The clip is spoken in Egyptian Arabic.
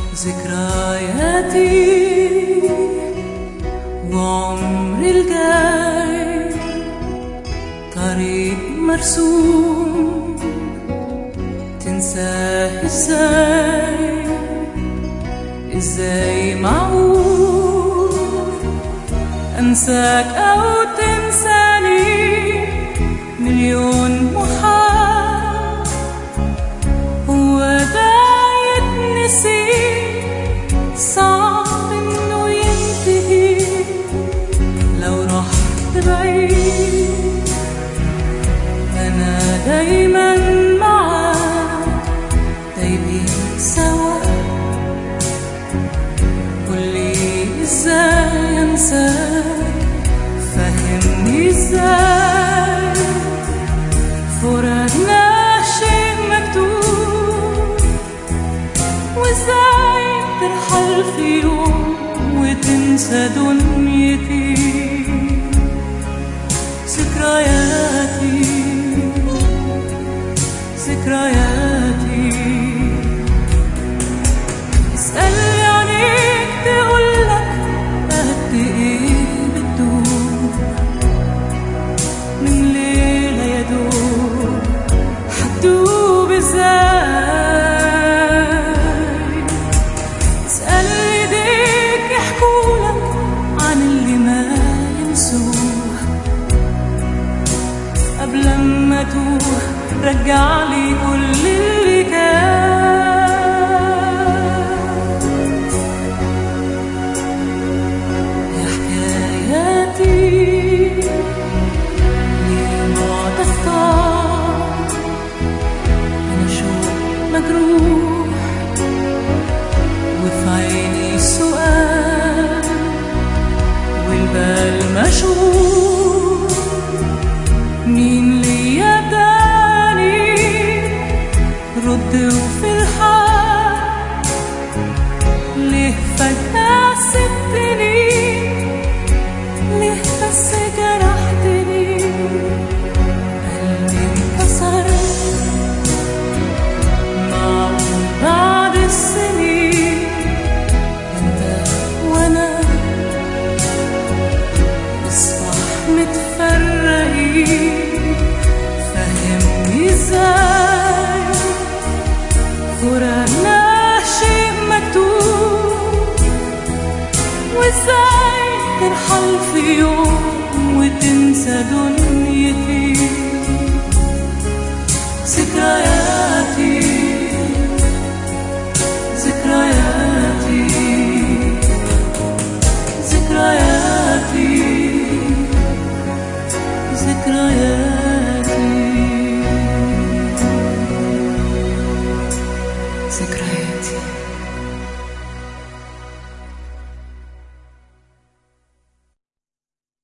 ذكرياتي وعمري الجاي طريق مرسوم تنساه ازاي ازاي معقول انساك او تنساني مليون محال هو ده يتنسي صعب انه ينتهي لو رحت بعيد انا دايما معاك دايبين سوا قولي ازاي انساك فهمني ازاي فراقنا شيء مكتوب وازاي ترحل في يوم وتنسى دنيتي ذكرياتي ذكرياتي اسألني عليك تقولك قد ايه بتدوب من ليلة يا دوب حتدوب ازاي اسأل ايديك يحكولك عن اللي ما ينسوه قبل ما توه رجع لي كل اللي كان يا حكاياتي ليه بعد اختار انا شو مجروح